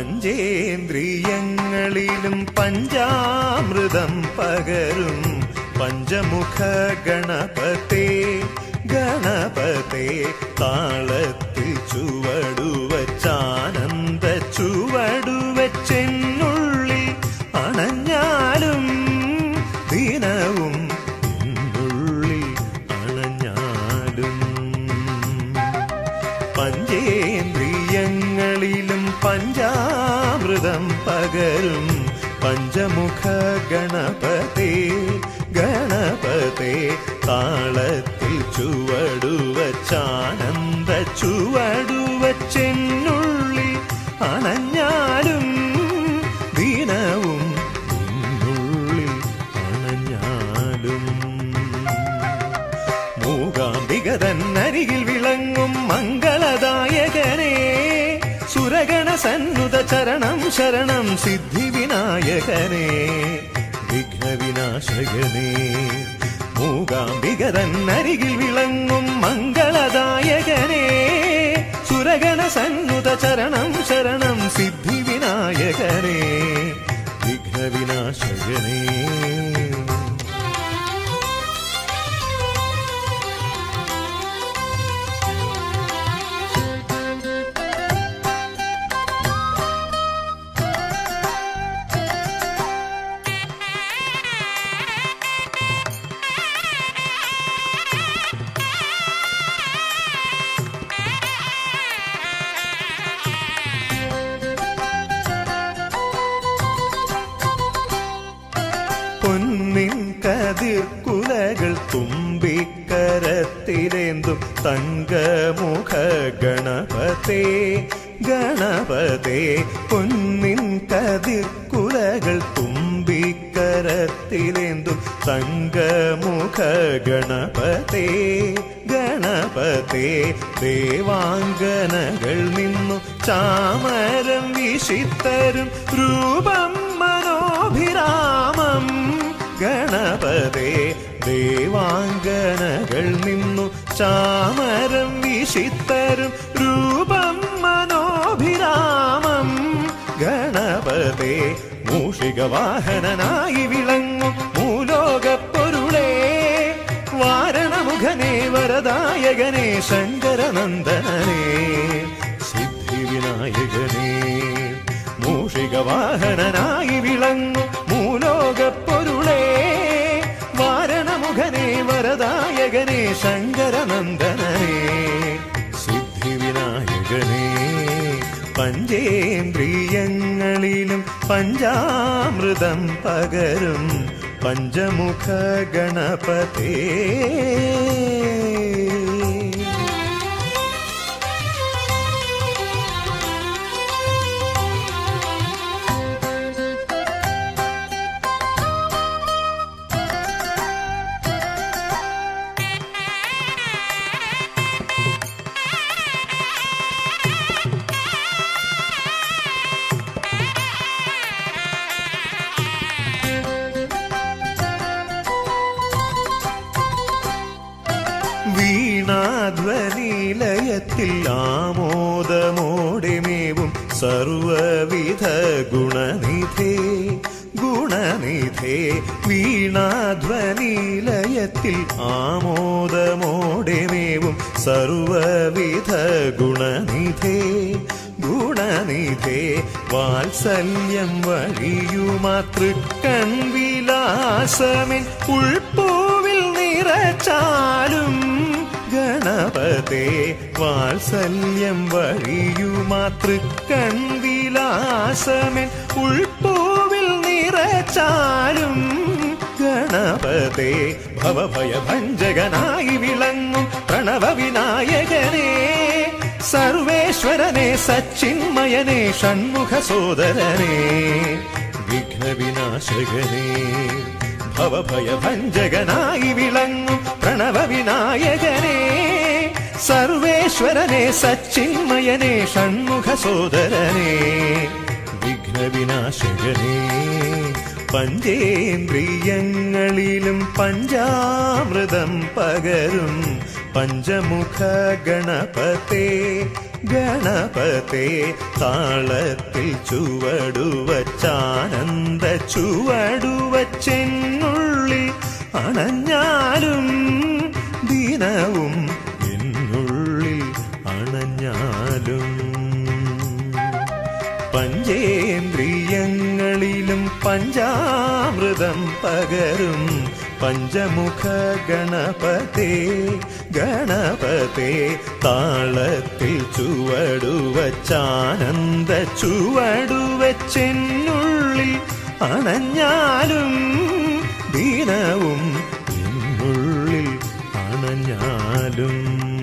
പഞ്ചേന്ദ്രിയങ്ങളിലും പഞ്ചാമൃതം പകരും പഞ്ചമുഖ ഗണപതേ ഗണപതേ താളത്തിൽ ചുവടുവച്ചാനന്ദ ചുവടുവച്ചെന്നുള്ളിൽ അണഞ്ഞാലും ദിനവും എന്നുള്ളിൽ അണഞ്ഞാലും പഞ്ചേന്ദ്രിയങ്ങളിലും പഞ്ചാമൃതം പകരും പഞ്ചമുഖ ഗണപതേ ഗണപതേ താളത്തിൽ ചുവടുവച്ചാനന്ദ ചുവടുവച്ചെന്നുള്ളിൽ അണഞ്ഞാലും ദിനവും നിന്നുള്ളിൽ അണഞ്ഞാലും മൂകാംബികതന്നരികിൽ വിളങ്ങും മംഗളദായകനെ സുരഗണ സന്നുത ചരണം ശരണം സിദ്ധി വിനായകനെ വിഘ്നവിനാശകനെ മൂകാംബികതന്നരികിൽ വിളങ്ങും മംഗളദായകനെ സുരഗണ സന്നുത ചരണം ശരണം സിദ്ധി വിനായകനെ വിഘ്നവിനാശകനെ പൊന്നിൻ കതിർക്കുലകൾ തുമ്പിക്കരത്തിലേന്തും തങ്കമുഖ ഗണപതേ ഗണപതേ പൊന്നിൻ കതിർക്കുലകൾ തുമ്പിക്കരത്തിലേന്തും തങ്കമുഖ ഗണപതേ ഗണപതേ ദേവാംഗനകൾ നിന്നു ചാമരം വീശിത്തരും രൂപം മനോഭിരാമം ഗണപതേ ദേവാംഗനകൾ നിന്നു ചാമരം വീശിത്തരും രൂപം മനോഭിരാമം ഗണപതേ മൂഷിക വാഹനനായി വിളങ്ങും മൂലോകപ്പൊരുളേ വാരണമുഖനെ വരദായകനെ ശങ്കരനന്ദനനെ സിദ്ധിവിനായകനെ മൂഷിക വാഹനനായി വിളങ്ങും മൂലോകപ്പൊരുളേ വാരണമുഖനെ വരദായകനെ ശങ്കരനന്ദനനെ സിദ്ധിവിനായകനെ പഞ്ചേന്ദ്രിയങ്ങളിലും പഞ്ചാമൃതം പകരും പഞ്ചമുഖ ഗണപതേ വീണാധ്വനിലയത്തിൽ ആമോദമോടെ മേവും സർവവിധ ഗുണനിധേ ഗുണനിധേ വീണാധ്വനിലയത്തിൽ ആമോദമോടെ മേവും സർവവിധ ഗുണനിധേ ഗുണനിധേ വാത്സല്യം വഴിയുമാതൃക്കൺ വിലാസമിൻ ഉൾപ്പൂവിൽ നിറച്ചാലും ഗണപതേ വാത്സല്യം വഴിയുമാതൃക്കൺ വിലാസമിൻ ഉൾപ്പൂവിൽ നിറച്ചാലും ഗണപതേ ഭവഭയഭഞ്ജകനായി വിളങ്ങും പ്രണവ വിനായകനേ സർവേശ്വരനെ സച്ചിന്മയനെ ഷൺമുഖ സോദരനെ വിഘ്നവിനാശകനെ ഭവഭയഭഞ്ജകനായി വിളങ്ങും പ്രണവ വിനായകനെ സർവേശ്വരനെ സച്ചിന്മയനെ ഷൺമുഖ സോദരനെ വിഘ്നവിനാശകനെ പഞ്ചേന്ദ്രിയങ്ങളിലും പഞ്ചാമൃതം പകരും പഞ്ചമുഖ ഗണപതേ ഗണപതേ താളത്തിൽ ചുവടുവച്ചാനന്ദ ചുവടുവച്ചെന്നുള്ളിൽ അണഞ്ഞാലും ദിനവും എന്നുള്ളിൽ അണഞ്ഞാലും പഞ്ചേന്ദ്രിയങ്ങളിലും പഞ്ചാമൃതം പകരും പഞ്ചമുഖ ഗണപതേ ഗണപതേ താളത്തിൽ ചുവടുവച്ചാനന്ദ ചുവടുവച്ചെന്നുള്ളിൽ അണഞ്ഞാലും ദീനവും എന്നുള്ളിൽ അണഞ്ഞാലും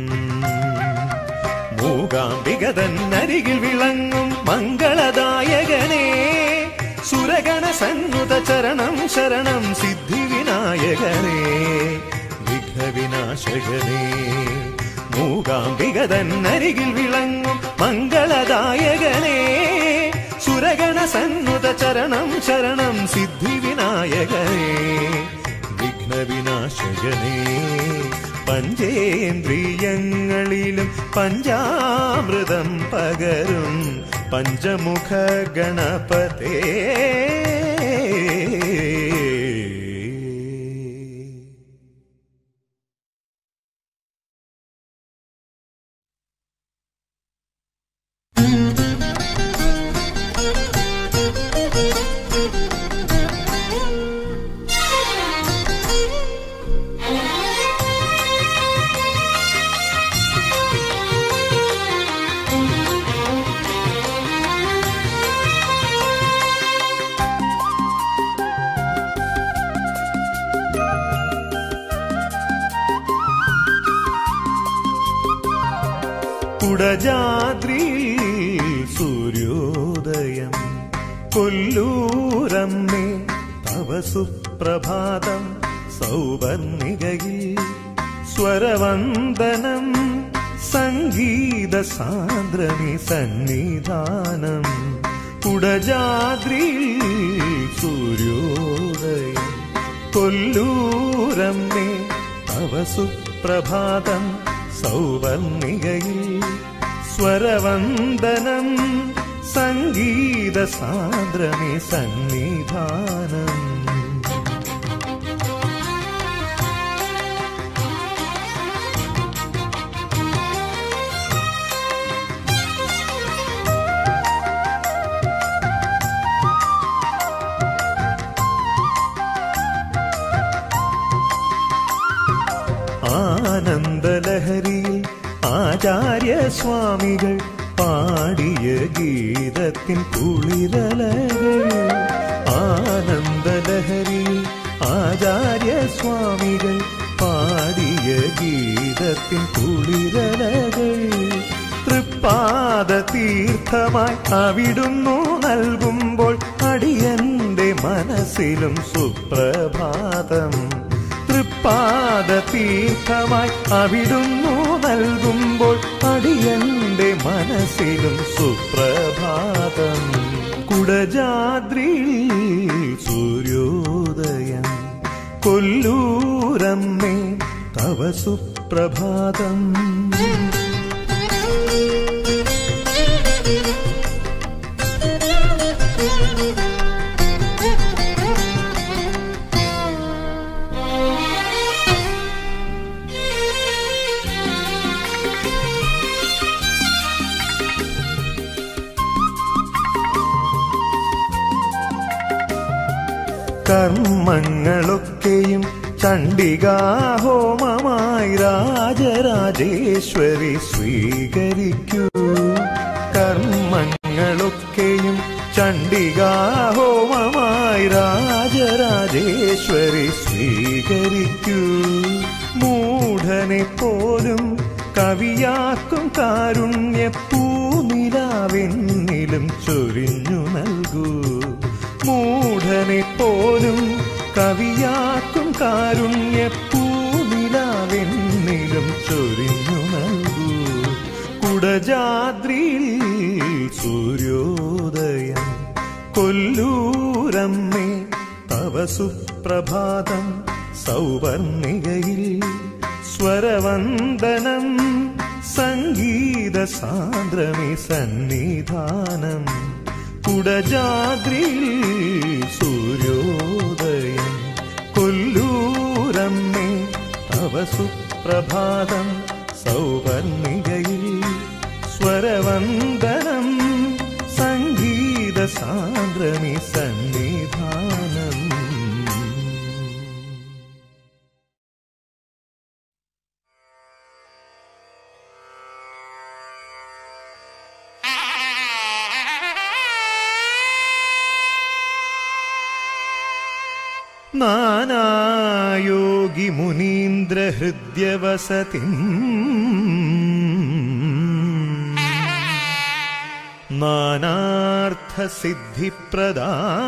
മൂകാംബികതന്നരികിൽ വിളങ്ങും മംഗളദായകനേ സുരഗണ സന്നുത ചരണം ശരണം സിദ്ധി വിനായകനേ വിഘ്നവിനാശകനേ മൂകാംബികതന്നരികിൽ വിളങ്ങും മംഗളദായകനേ സുരഗണ സന്നുത ചരണം ശരണം സിദ്ധി വിനായകനേ വിഘ്നവിനാശകനേ പഞ്ചേന്ദ്രിയങ്ങളിലും പഞ്ചാമൃതം പകരും പഞ്ചമുഖ ഗണപതേ കുടജാദ്രി സൂര്യോദയം കൊല്ലൂരമ്മേ തവ സുപ്രഭാതം സൗവർണികയിൽ സ്വരവന്ദനം സംഗീത സാന്ദ്രമി സന്നിധാനം കുടജാദ്രി സൂര്യോദയം കൊല്ലൂരമ്മേ തവ സുപ്രഭാതം സൗവർണികയിൽ സ്വരവന്ദനം സംഗീത സാന്ദ്രമേ സന്നിധാനം ആനന്ദലഹരിയിൽ ആചാര്യസ്വാമികൾ പാടിയ ഗീതത്തിൻ കുളിരലകൾ ആനന്ദലഹരിയിൽ ആചാര്യസ്വാമികൾ പാടിയ ഗീതത്തിൻ കുളിരലകൾ തൃപ്പാദ തീർത്ഥമായി അവിടുന്നു നൽകുമ്പോൾ അടിയന്റെ മനസ്സിലും സുപ്രഭാതം തൃപ്പാദ തീർത്ഥമായി അവിടുന്നു നൽകുമ്പോൾ അടിയന്റെ മനസ്സിലും സുപ്രഭാതം കുടജാദ്രിയിൽ സൂര്യോദയം കൊല്ലൂരമ്മേ തവ സുപ്രഭാതം കർമ്മങ്ങളൊക്കെയും ചണ്ഡികാഹോമമായി രാജരാജേശ്വരി സ്വീകരിക്കൂ കർമ്മങ്ങളൊക്കെയും ചണ്ഡികാഹോമമായി രാജരാജേശ്വരി സ്വീകരിക്കൂ മൂഢനെ പോലും കവിയാക്കും കാരുണ്യ പൂനിലാവെന്നിലും ചൊരിഞ്ഞു നൽകൂ മൂഢനെ പോലും കവിയാക്കും കാരുണ്യ പൂനിലാവെന്നിലും ചൊരിഞ്ഞു നൽകൂ കുടജാദ്രിയിൽ സൂര്യോദയം കൊല്ലൂരമ്മേ തവ സുപ്രഭാതം സൗവർണികയിൽ സ്വരവന്ദനം സംഗീത സാന്ദ്രമേ സന്നിധാനം കുടജാദ്രിയിൽ സൂര്യോദയം കൊല്ലൂരമ്മേ തവ സുപ്രഭാതം സൗവർണികയിൽ സ്വരവന്ദനം സംഗീത സാന്ദ്രമേ സന്നിധാനം നാനായോഗി മുനീന്ദ്ര ഹൃദ്യവസതി നാനാർത്ഥ സിദ്ധിപ്രദാ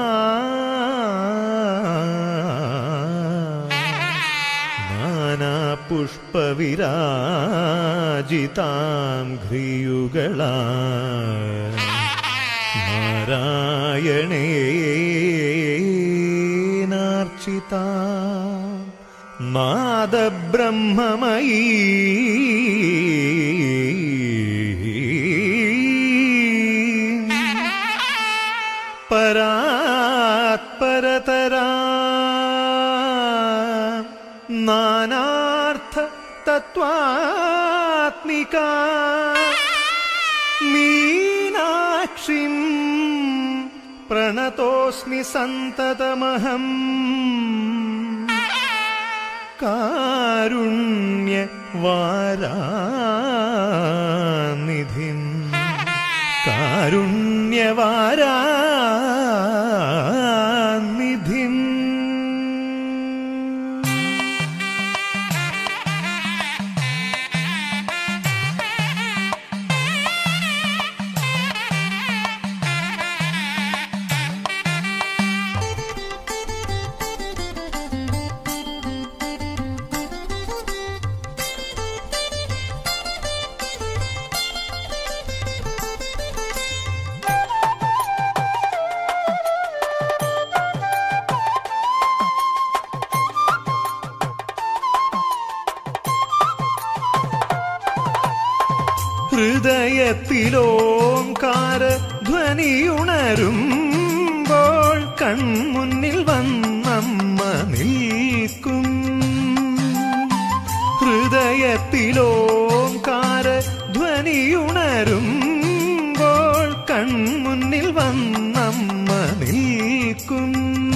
നാനാ പുഷ്പവിരാജിതാം ഘ്രിയുകളാ നാരായണേനാർച്ചിത നാദബ്രഹ്മമയീ പരാത്പരതരാ നാനാർത്ഥ തത്വാത്മികാ മീനാക്ഷിം പ്രണതോസ്മി സന്തതമഹം കാരുണ്യ വാരാനിധിം കാരുണ്യവാരാനിധിം ഹൃദയത്തിലോങ്കാര ധ്വനിയുണരുമ്പോൾ കൺമുന്നിൽ വന്നമ്മ നിൽക്കും ഹൃദയത്തിലോങ്കാര ധ്വനിയുണരുമ്പോൾ കൺമുന്നിൽ വന്നമ്മ നിൽക്കും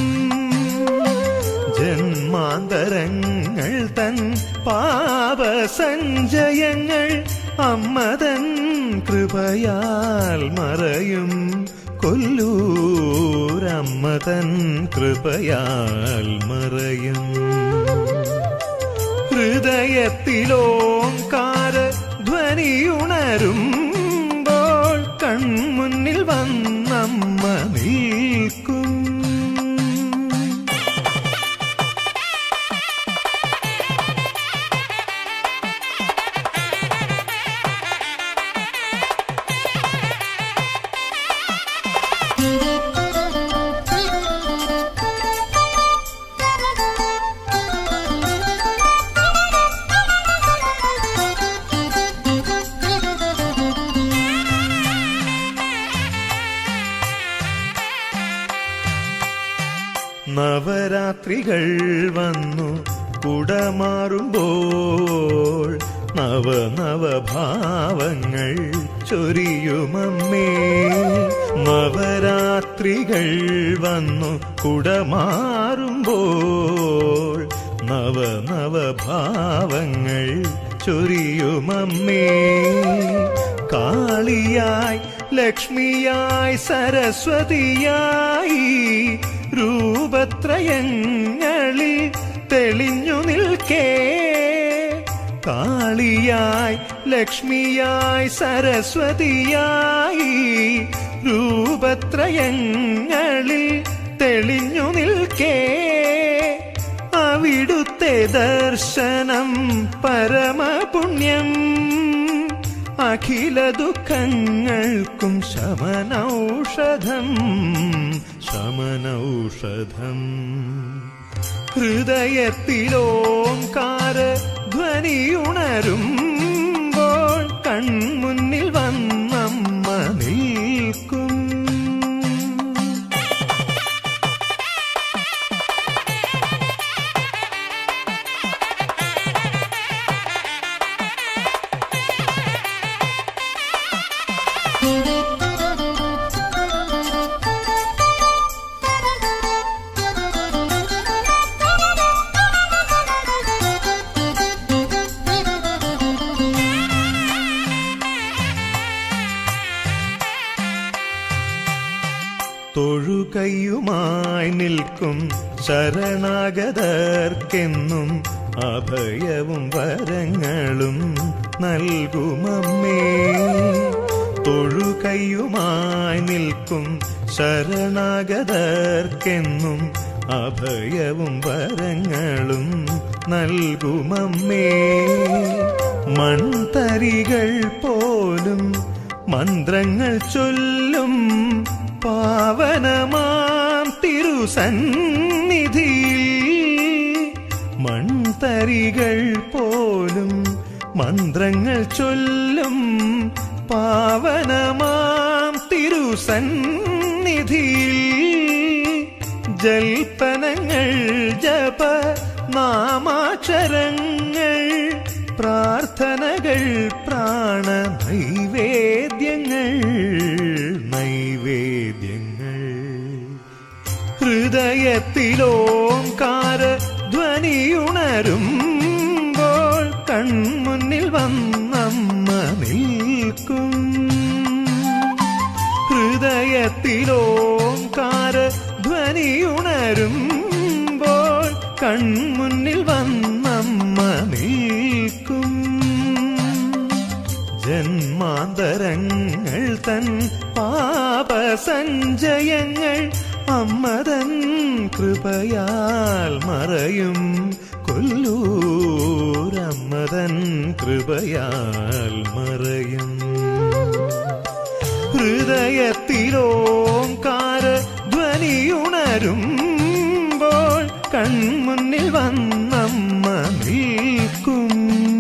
ജന്മാന്തരങ്ങൾ തൻ പാപസഞ്ചയങ്ങൾ അമ്മതൻ കൃപയാൽ മറയും കൊല്ലൂരമ്മതൻ കൃപയാൽ മറയും ഹൃദയത്തിലോങ്കാര ധ്വനിയുണരുമ്പോൾ കൺമുന്നിൽ വന്നമ്മ നിൽക്കും നവരാത്രികൾ വന്നു കുടമാറുമ്പോൾ നവ നവഭാവങ്ങൾ ചൊരിയുമമ്മേ നവരാത്രികൾ വന്നു കുടമാറുമ്പോൾ നവ നവഭാവങ്ങൾ ചൊരിയുമമ്മേ കാളിയായി ലക്ഷ്മിയായി സരസ്വതിയായി രൂപത്രയങ്ങളിൽ തെളിഞ്ഞു നിൽക്കേ കാളിയായി ലക്ഷ്മിയായി സരസ്വതിയായി രൂപത്രയങ്ങളിൽ തെളിഞ്ഞു നിൽക്കേ അവിടുത്തെ ദർശനം പരമപുണ്യം അഖില ദുഃഖങ്ങൾക്കും ശമനൌഷധം ശമനൌഷധം ഹൃദയത്തിലോങ്കാര ധ്വനിയുണരുമ്പോൾ തൊഴുകയുമായി നിൽക്കും ശരണാഗതർക്കെന്നും അഭയവും വരങ്ങളും നൽകുമമ്മേ തൊഴുകയുമായി നിൽക്കും ശരണാഗതർക്കെന്നും അഭയവും വരങ്ങളും നൽകുമമ്മേ മൺതരികൾ പോലും മന്ത്രങ്ങൾ ചൊല്ലും പാവനമാം തിരുസന്നിധിയിൽ മൺതരികൾ പോലും മന്ത്രങ്ങൾ ചൊല്ലും പാവനമാം തിരുസന്നിധിയിൽ ജൽപ്പനങ്ങൾ ജപ നാമാക്ഷരങ്ങൾ പ്രാർത്ഥനകൾ പ്രാണ നൈവേദ്യങ്ങൾ നൈവേദ്യങ്ങൾ ഹൃദയത്തിലോങ്കാര ധ്വനിയുണരുമ്പോൾ കൺമുന്നിൽ വന്നമ്മ നിൽക്കും ഹൃദയത്തിലോങ്കാര ധ്വനിയുണരുമ്പോൾ കൺമുന്നിൽ വന്നമ്മ നിൽക്കും ജന്മാന്തരങ്ങൾ തൻ പാപസഞ്ചയങ്ങൾ അമ്മതൻ കൃപയാൽ മറയും കൊല്ലൂരമ്മതൻ കൃപയാൽ മറയും ഹൃദയത്തിലോങ്കാര ധ്വനിയുണരുമ്പോൾ കൺമുന്നിൽ വന്നമ്മ നിൽക്കും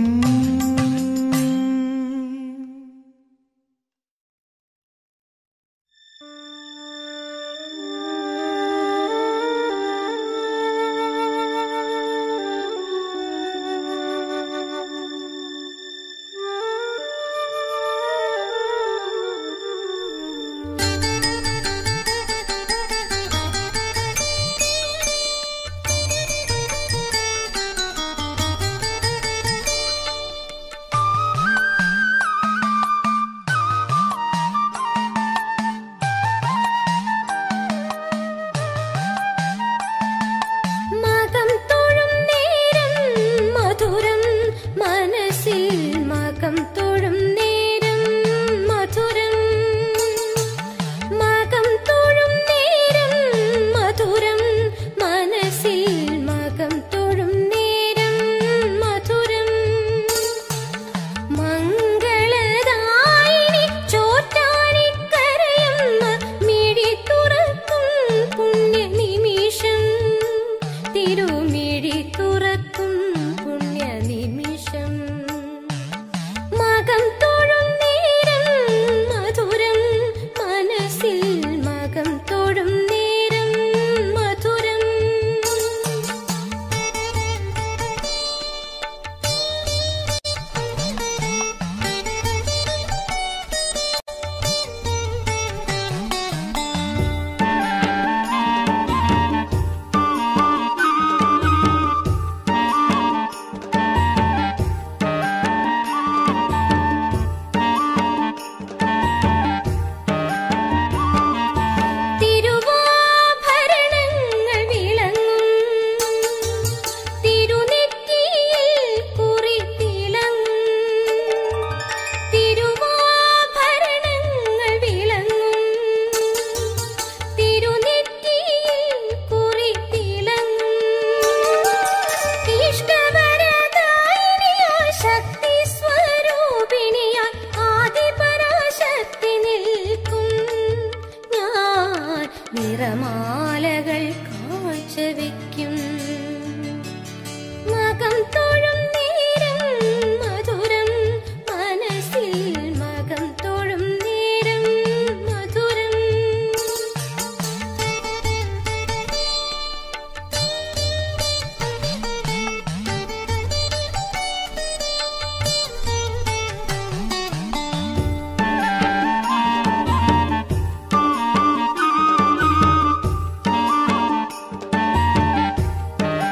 മകം തൊഴും നേരം മധുരം മനസ്സിൽ മകം തൊഴും നേരം മധുരം മകം തൊഴും നേരം മധുരം മനസ്സിൽ മകം തൊഴും നേരം മധുരം മംഗളദായിനി ചോറ്റാനിക്കരയമ്മ മിഴി തുറക്കും പുണ്യനിമിഷം തിരുമിഴി തുറക്കും പുണ്യനിമിഷം മകം തൊഴും നേരം മധുരം മനസ്സിൽ മകം തൊഴും നേരം മധുരം തിരുവാഭരണങ്ങൾ വിളങ്ങും തിരുനെറ്റിയിൽ കുറി തിളങ്ങും തിരുവാഭരണങ്ങൾ വിളങ്ങും തിരുനെറ്റിയിൽ കുറി തിളങ്ങും ഇഷ്ടവരദായിനിയായ ശക്തി സ്വരൂപിണിയായ ആദിപരാശക്തി നിൽക്കും ഞാൻ നിറമാലകൾ കാഴ്ചവെക്കും മകം തൊഴും നേരം മധുരം മനസ്സിൽ മകം തൊഴും നേരം മധുരം ും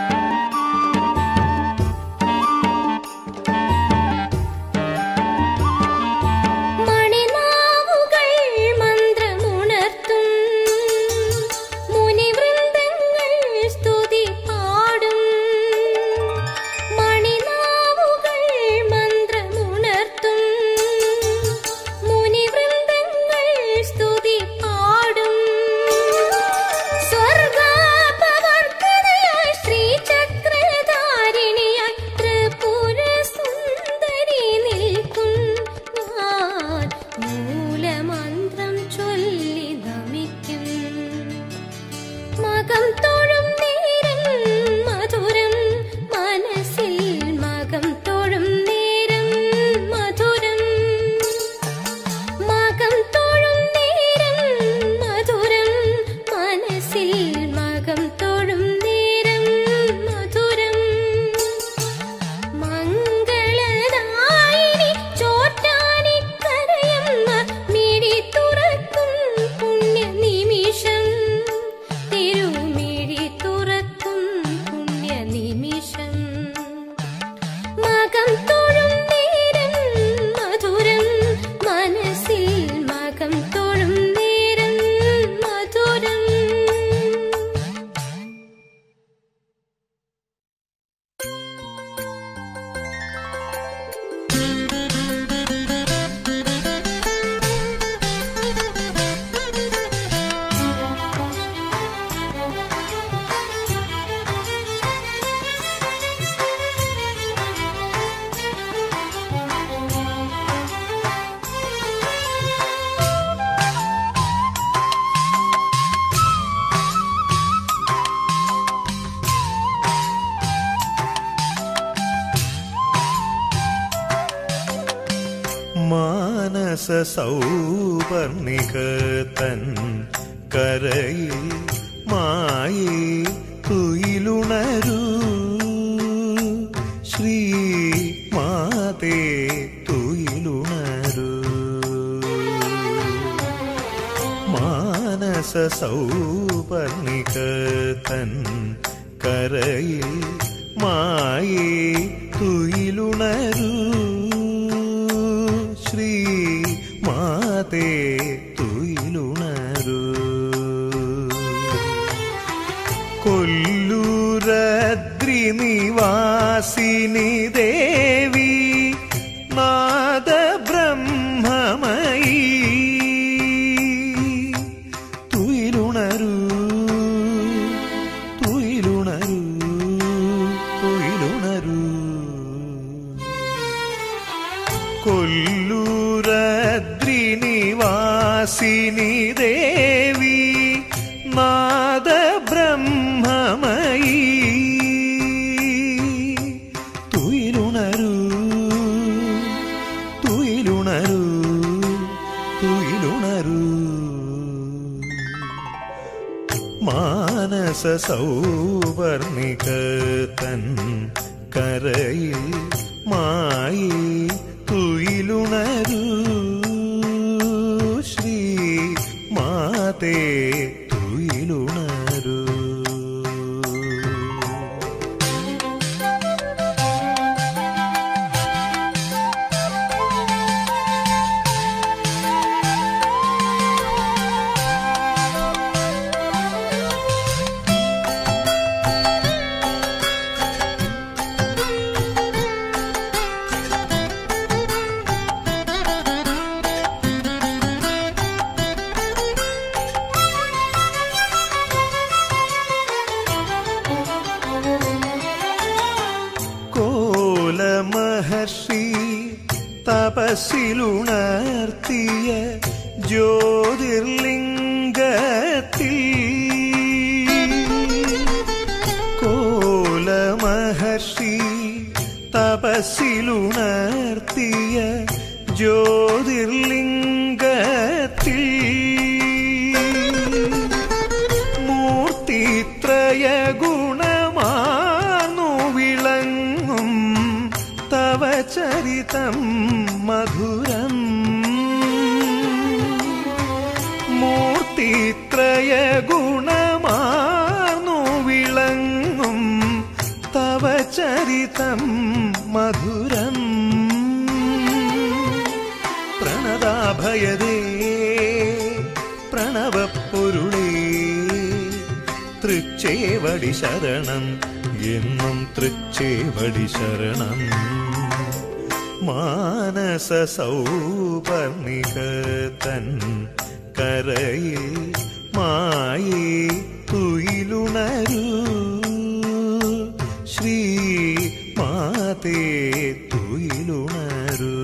മാനസ സൗപർണിക തൻ കരയിൽ മായേ തുയിലുണരൂ ശ്രീ മാതേ തുയിലുണരൂ മാനസ സൗപർണിക തൻ കരയിൽ മായേ തുയിലുണരൂ ശ്രീ മാതേ തുയിലുണരൂ കൊല്ലൂരദ്രി നിവാസിനി ദേവി നാദ ബ്രഹ്മമയീ തുയിലുണരൂ തുയിലുണരൂ തുയിലുണരൂ കൊല്ലൂരദ്രി നിവാസിനി ദേവി നാദ ബ്രഹ്മമയീ തുയിലുണരൂ തുയിലുണരൂ തുയിലുണരൂ മാനസ സൗവർണിക തൻ കരയിൽ മായി തുയിലുണരൂ ശ്രീ മാതേ തുയിലുണരൂ കോലമഹർഷി തപസ്സിലുണർത്തിയ ജ്യോതിർലിംഗത്തിൽ കോലമഹർഷി തപസ്സിലുണർത്തിയ ജ്യോതിർലിംഗത്തിൽ മൂർത്തിത്രയ ഗുണമാർന്നു വിളങ്ങും തവ ചരിതം മധുരം മൂർത്തിത്രയ ഗുണമാർന്നു വിളങ്ങും തവ ചരിതം മധുരം പ്രണതാഭയദേ പ്രണവപ്പൊരുളേ തൃച്ചേവടി ശരണം എന്നും തൃച്ചേവടി ശരണം മാനസ സൗപർണിക തൻ കരയിൽ മായേ തുയിലുണരൂ ശ്രീ മാതേ തുയിലുണരൂ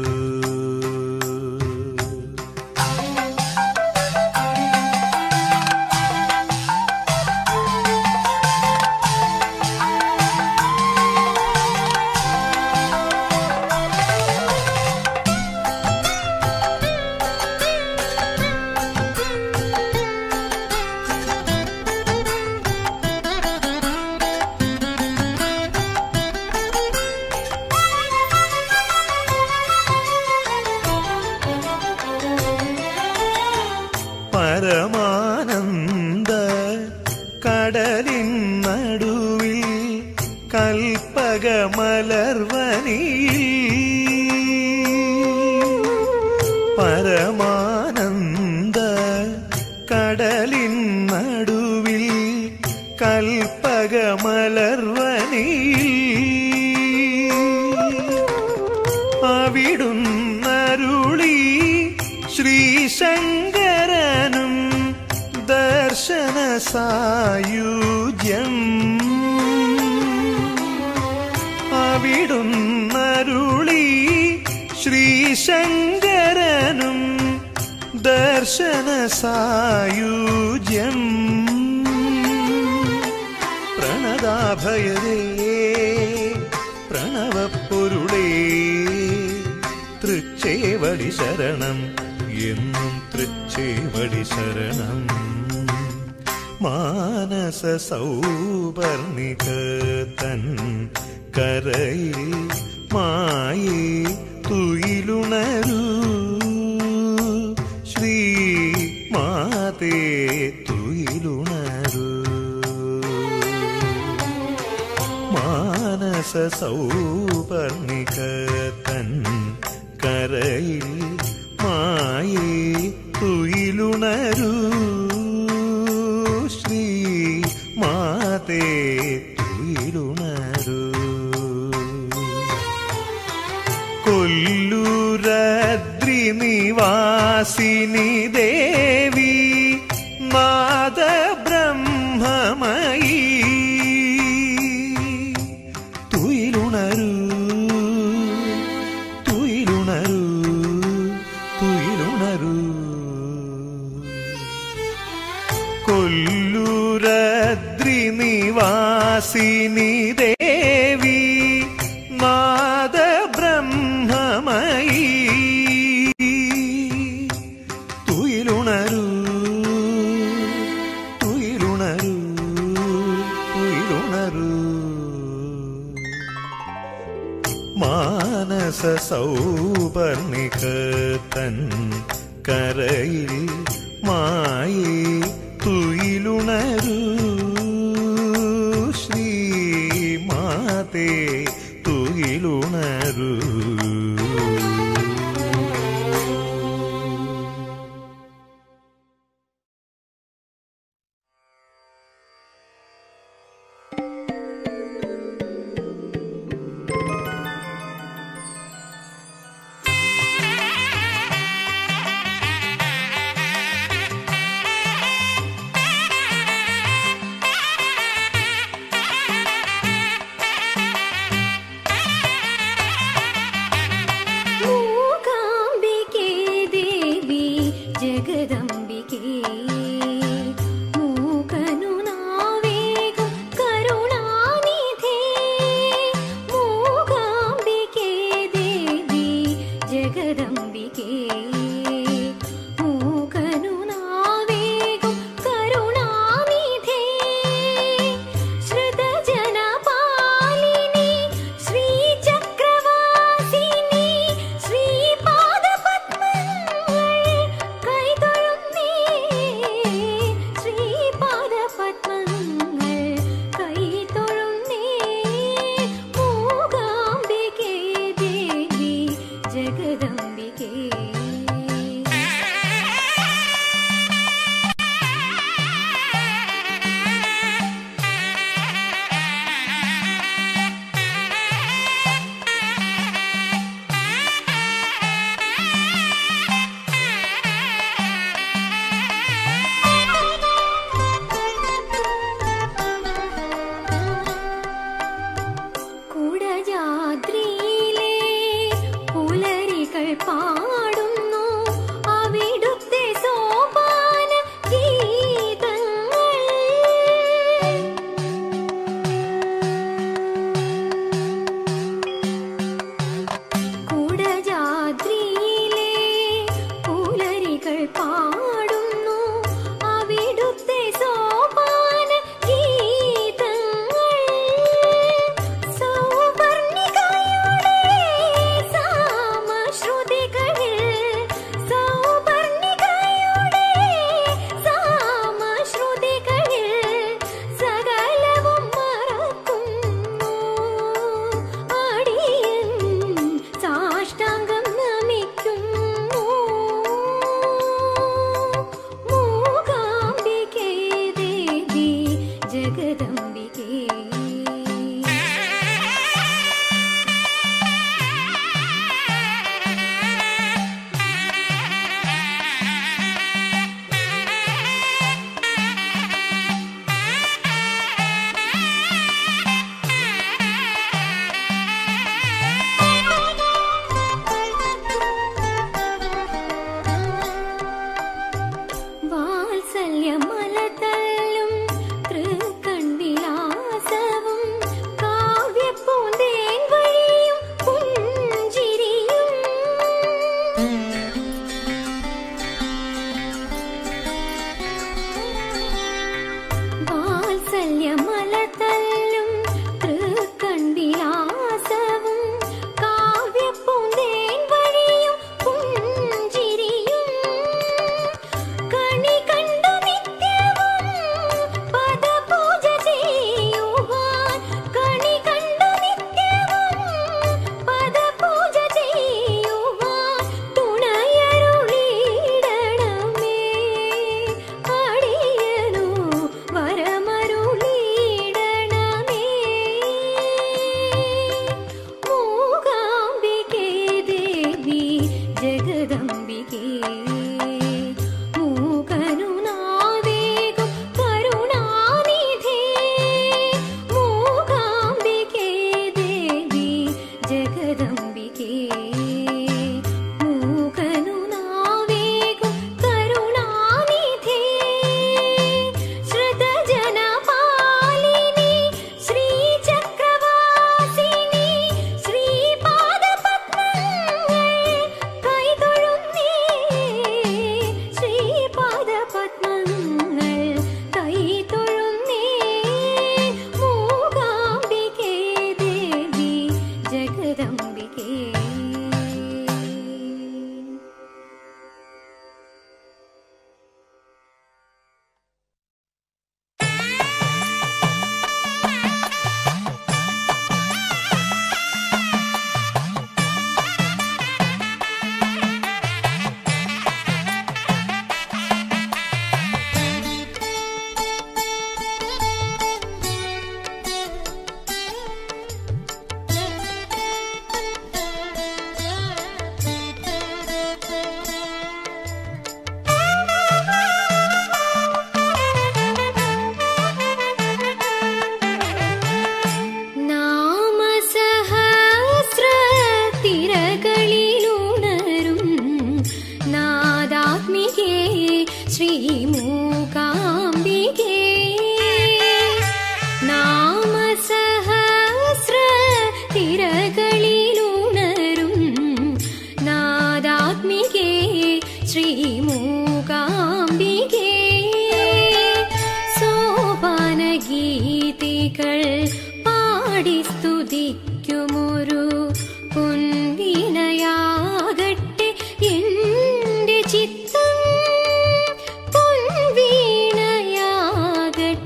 പരമാനന്ദ കടലിൻ നടുവിൽ കൽപ്പകമലർവനിയിൽ പരമാനന്ദ കടലിൻ നടുവിൽ കൽപ്പകമലർവനിയിൽ അവിടുന്നരുളി ശ്രീശങ്കരനും ദർശന സായുജ്യം അവിടുന്നരുളി ശ്രീശങ്കരനും ദർശന സായുജ്യം പ്രണതാഭയദേ പ്രണവപ്പൊരുളേ തൃച്ചേവടി ശരണം എന്നും തൃച്ചേവടി ശരണം മാനസ സൗപർണിക തൻ കരയിൽ മായേ തുയിലുണരൂ ശ്രീ മാതേ തുയിലുണരൂ മാനസ സൗപർണിക തൻ കരയിൽ മായേ തുയിലുണരൂ ശ്രീ മാതേ തുയിലുണരൂ കൊല്ലൂരദ്രി നിവാസിനി ദേവി നാദ ബ്രഹ്മമയീ തുയിലുണരൂ തുയിലുണരൂ തുയിലുണരൂ കൊല്ലൂരദ്രി നിവാസിനി ദേവി നാദ ബ്രഹ്മമയീ തുയിലുണരൂ തുയിലുണരൂ തുയിലുണരൂ മാനസ സൗപർണിക തൻ കരയിൽ മായേ തുയിലുണരൂ ശ്രീ മാതേ തുയിലുണരൂ ും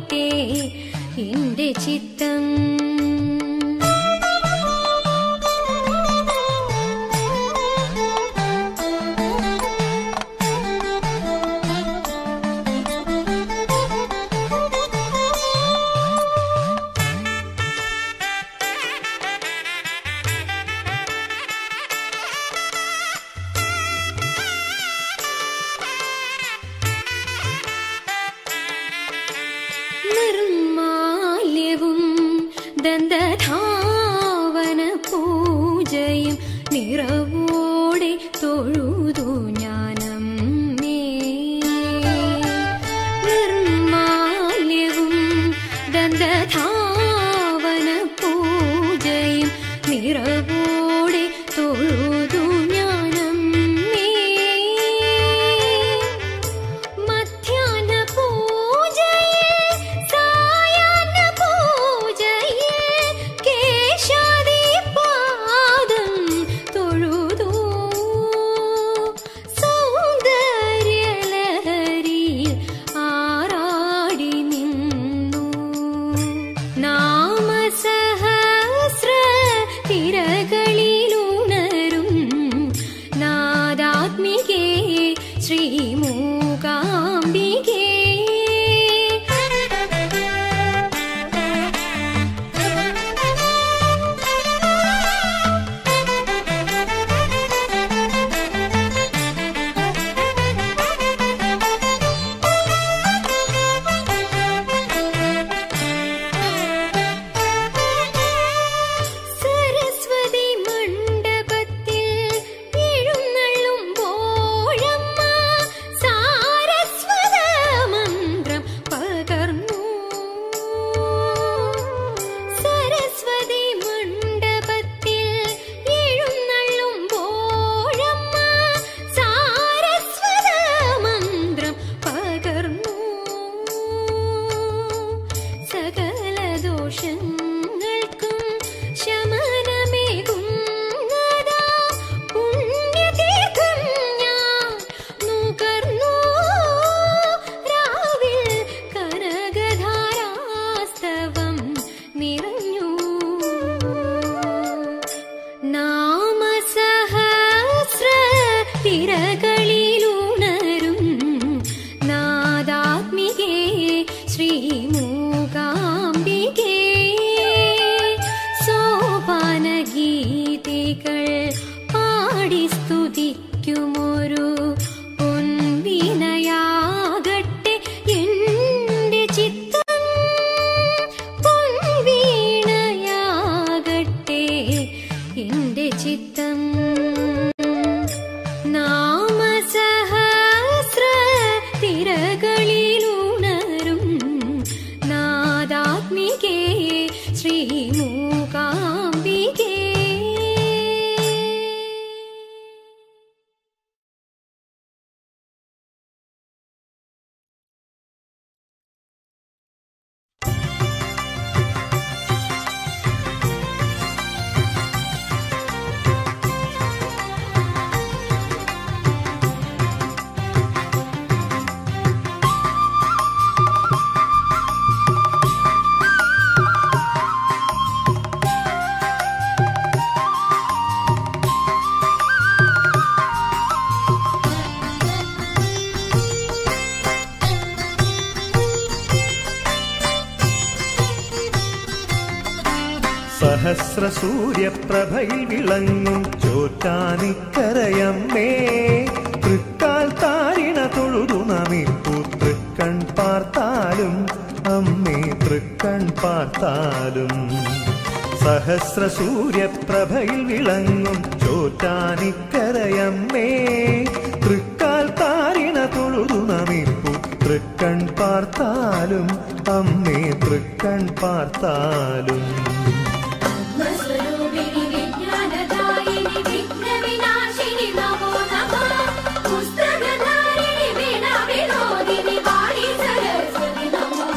മാറാകട്ടെ എന്റെ ചിത്തം നിർമാല്യവും ദന്തധാവന പൂജയും നിറവോടെ തൊഴുതു ഞാനമ്മേ നിർമാല്യവും ദന്തധാവന പൂജയും നിറവോടെ തൊഴുതു ഞാനമ്മേ മധ്യാഹ്ന പൂജയിൽ സായാഹ്ന പൂജയിൽ കേശാദിപാദം തൊഴുതു സൗന്ദര്യലഹരിയിൽ ആറാടി നിന്നു നാമസഹസ്ര തിരകളിലുണരും നാദാത്മികേ ശ്രീമൂകാംബികേ സരസ്വതി മണ്ഡപത്തിൽ എഴുന്നള്ളുമ്പോഴമ്മ സാരസ്വത മന്ത്രം പകർന്നു സരസ്വതി മണ്ഡപത്തിൽ എഴുന്നള്ളുമ്പോഴമ്മ സാരസ്വത മന്ത്രം പകർന്നു സകല ദോഷങ്ങൾക്കും ശമനമേകുന്നതാ പുണ്യതീർത്ഥം ഞാൻ നുകർന്നു രാവിൽ കനകധാരാസ്തവം നിറഞ്ഞു നാമസഹസ്ര തിരകളിലുണരും നാദാത്മികേ ശ്രീമൂകാംബികേ സോപാനഗീതികൾ പാടി സ്തുതിക്കുമൊരു പൊൻവീണയാകട്ടെ എന്റെ ചിത്തം പൊൻവീണയാകട്ടെ എന്റെ ചിത്തം നാമസഹസ്ര തിരകളിലുണരും നാദാത്മികേ ശ്രീമൂകാംബികേ സഹസ്ര സൂര്യപ്രഭയിൽ വിളങ്ങും ചോറ്റാനിക്കരയമ്മേ തൃക്കാൽ താരിണ തൊഴുതു നമിപ്പു തൃക്കൺ പാർത്താലും അമ്മേ തൃക്കൺ പാർത്താലും സഹസ്ര സൂര്യപ്രഭയിൽ വിളങ്ങും ചോറ്റാനിക്കരയമ്മേ തൃക്കാൽ താരിണ തൊഴുതു നമിപ്പു തൃക്കൺ പാർത്താലും അമ്മേ തൃക്കൺ പാർത്താലും സ്വരൂപിണി വിജ്ഞാനദായിനി വിഘ്നവിനാശിനി നമോ നമഃ പുസ്തകധാരിണി വീണ വിനോദിനി വാണി സരസ്വതി നമോ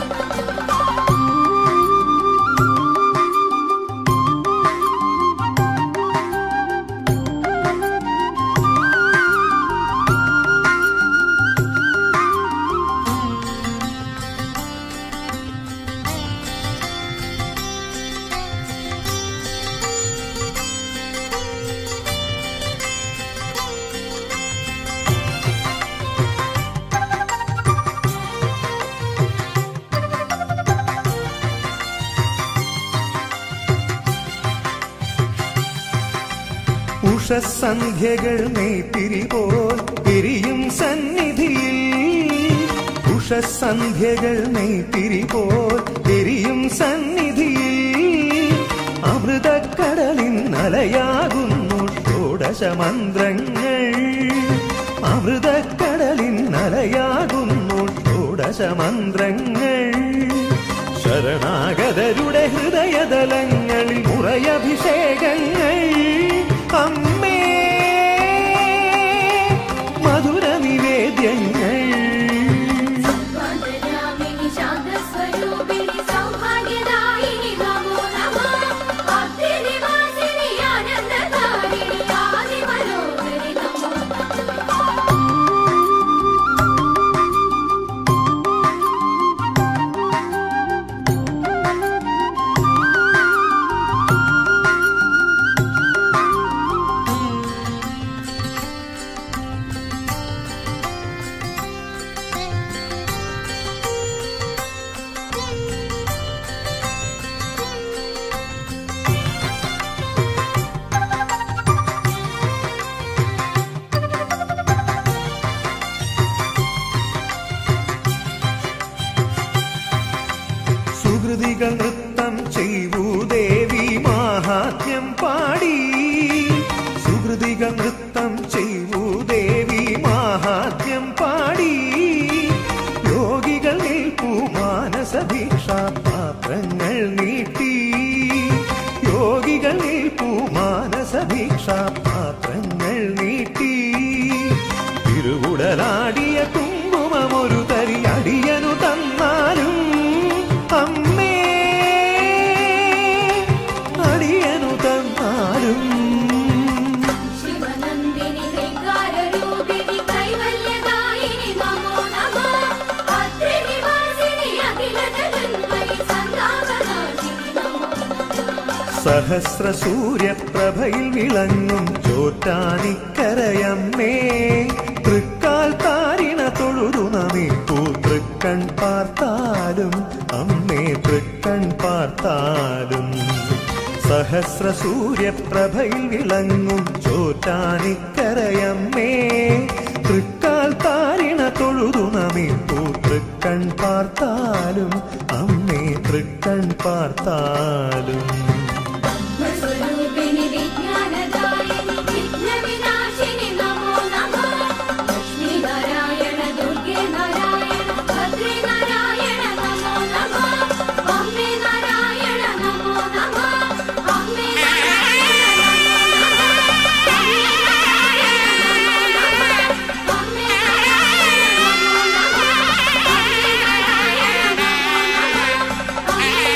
ഉഷസന്ധ്യകൾ നെയ്ത്തിരി പോൽ എരിയും സന്നിധിയിൽ ഉഷസന്ധ്യകൾ നെയ്ത്തിരി പോൽ എരിയും സന്നിധിയിൽ അമൃതക്കടലിൻ അലയാകുന്നു ഷോഡശമന്ത്രങ്ങൾ അമൃതക്കടലിൻ അലയാകുന്നു ഷോഡശമന്ത്രങ്ങൾ ശരണാഗതരുടെ ഹൃദയതലങ്ങളിൽ മുറയഭിഷേകങ്ങൾ അമ്മേ മധുര നിവേദ്യങ്ങൾ കാന്തരാമിനി ശാന്തസ്വരൂപിണി സൗഭാഗ്യദായിനി നമോ നമഃ ഭക്തിനിവാസിനി ആനന്ദകാരിണി ആദിമനോഹരി നമോ നമഃ സുഹൃതികൾ നൃത്തം ചെയ്വൂ ദേവി മാഹാത്മ്യം പാടി സുഹൃതികൾ നൃത്തം ചെയ്വൂ ദേവി മാഹാത്മ്യം പാടി യോഗികൾ നിൽപ്പൂ മാനസഭീക്ഷാ പാത്രങ്ങൾ നീട്ടി യോഗികൾ നിൽപ്പൂ മാനസഭീക്ഷാ പാത്രങ്ങൾ നീട്ടി തിരുവുടലാടിയ കുങ്കുമമൊരു തരി അടിയനു തന്നാലും അമ്മേ അടിയനു തന്നാലും ശിവനന്ദിനി ഹൃങ്കാരരൂപിണി കൈവല്യദായിനി നമോ നമഃ ഭക്തിനിവാസിനി അഖിലജഗന്മയി സന്താപനാശിനി നമോ നമഃ സഹസ്ര സൂര്യപ്രഭയിൽ വിളങ്ങും ചോറ്റാനിക്കരയമ്മേ തൃക്കാൽ താരിണ തൊഴുതു നമിപ്പൂ തൃക്കൺ പാർത്താലും അമ്മേ തൃക്കൺ പാർത്താലും സഹസ്ര സൂര്യപ്രഭയിൽ വിളങ്ങും ചോറ്റാനിക്കരയമ്മേ തൃക്കാൽ താരിണ തൊഴുതു നമിപ്പൂ തൃക്കൺ പാർത്താലും അമ്മേ തൃക്കൺ പാർത്താലും സ്വരൂപിണി വിജ്ഞാനദായിനി വിഘ്നവിനാശിനി നമോ നമഃ ലക്ഷ്മി നാരായണ ദുർഗേ നാരായണ ഭദ്രേ നാരായണ നമോ നമഃ അമ്മേ നാരായണ നമോ നമഃ അമ്മേ നാരായണ നമോ നമഃ അമ്മേ നാരായണ നമോ നമഃ അമ്മേ നാരായണ നമോ നമഃ അമ്മേ നാരായണ നമോ നമഃ അമ്മേ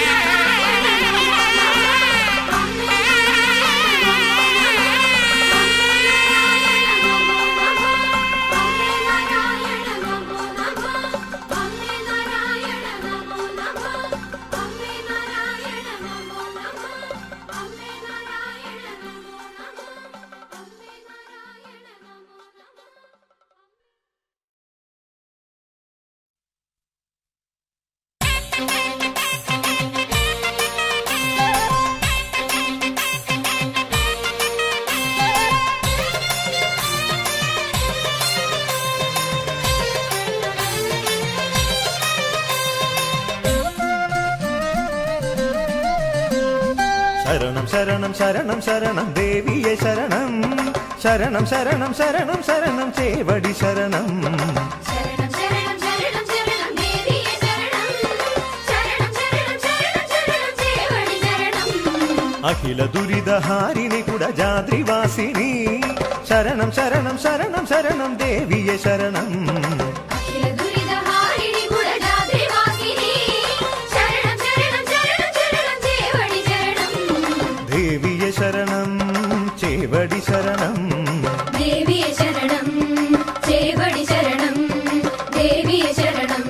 ശരണം ശരണം ശരണം ശരണം ദേവിയെ ശരണം ശരണം ശരണം ശരണം ശരണം ചേവടി ശരണം ശരണം ശരണം ശരണം ശരണം ദേവിയേ ശരണം ശരണം ശരണം ശരണം ശരണം ചേവടി ശരണം അഖില ദുരിതഹാരിണി കുടജാദ്രിവാസിനി ശരണം ശരണം ശരണം ശരണം ദേവിയെ ശരണം അഖില ദുരിതഹാരിണി കുടജാദ്രിവാസിനി ശരണം ശരണം ശരണം ശരണം ചേവടി ശരണം ദേവിയെ ശരണം ചേവടി ശരണം ദേവിയേ ശരണം ചേവടി ശരണം ദേവിയേ ശരണം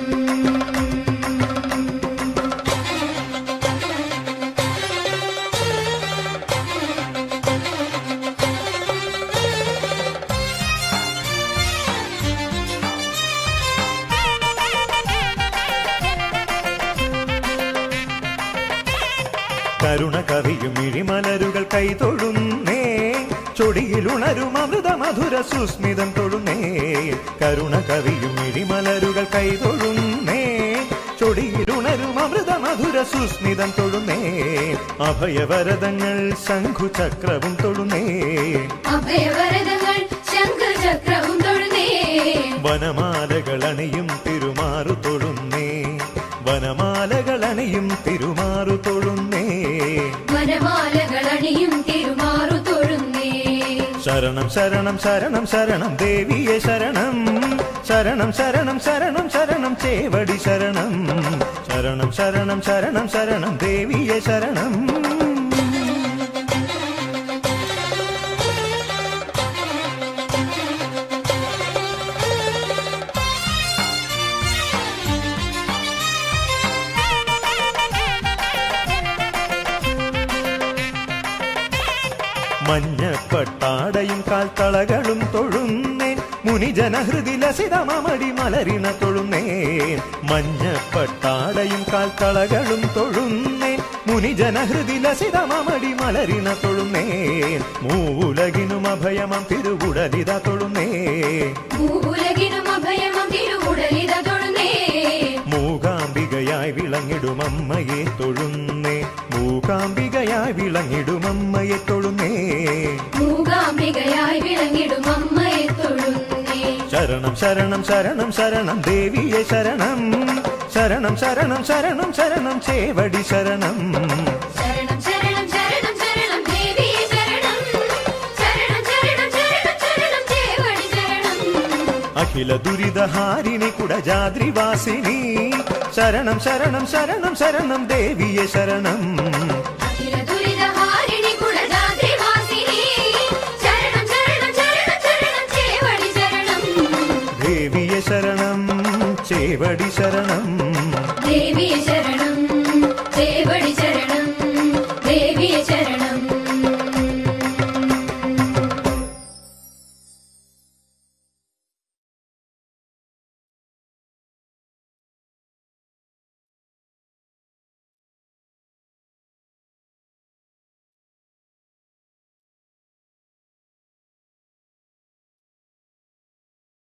കരുണ കവിയും ഇഴിമലരുകൾ കൈതൊഴുന്നേ ചൊടിയിലുണരും അമൃത മധുര സുസ്മിതം തൊഴുന്നേ കരുണ കവിയും ഇടിമലരുകൾ കൈതൊഴുന്നേ ചൊടിയിലുണരും അമൃത മധുര സുസ്മിതം തൊഴുന്നേ അഭയവരതങ്ങൾ ശംഖുചക്രവും തൊഴുന്നേ അഭയവരതങ്ങൾ ശംഖചക്രവും തൊഴുന്നേ വനമാലകൾ അണിയും തിരുമാറു തൊഴുന്നേ വനമാലകൾ അണിയും തിരുമാറു തൊഴുന്നേ വനമാലകൾ അണിയും തിരുമാറു തൊഴുന്നേ ശരണം ശരണം ശരണം ശരണം ദേവിയെ ശരണം ശരണം ശരണം ശരണം ശരണം ചേവടി ശരണം ശരണം ശരണം ശരണം ശരണം ദേവിയെ ശരണം മഞ്ഞപ്പട്ടാടയും കാൽത്തളകളും തൊഴുന്നേൻ മുനിജനഹൃതി ലസിതമടി മലരിണ തൊഴുന്നേൻ മഞ്ഞപ്പട്ടാടയും കാൽത്തളകളും തൊഴുന്നേൻ മുനിജനഹൃതി ലസിതമടി മലരിണ തൊഴുന്നേൻ മൂവുലകിനും അഭയമം തിരുവുടലിത തൊഴുന്നേ ഭൂവുലകിനും അഭയമം തിരുവുടലിത തൊഴുന്നേ മൂകാംബികയായി വിളങ്ങിടും അമ്മയെ തൊഴുന്നേ മൂകാംബികയായി വിളങ്ങിടും അമ്മയെ തൊഴുന്നേ മൂകാംബികയായി വിളങ്ങിടും അമ്മയെ തൊഴുന്നേ ശരണം ശരണം ശരണം ശരണം ദേവിയെ ശരണം ശരണം ശരണം ശരണം ശരണം ചേവടി ശരണം ശരണം ശരണം ശരണം ശരണം ദേവിയെ ശരണം ശരണം ശരണം ശരണം ശരണം ചേവടി ശരണം അഖില ദുരിതഹാരിണി കുടജാദ്രിവാസിനി ശരണം ശരണം ശരണം ശരണം ദേവിയെ ശരണം അഖില ദുരിതഹാരിണി കുലജാദ്രിവാസിനി ശരണം ശരണം ശരണം ശരണം ചേവടി ശരണം ദേവിയെ ശരണം ചേവടി ശരണം ദേവിയെ ശരണം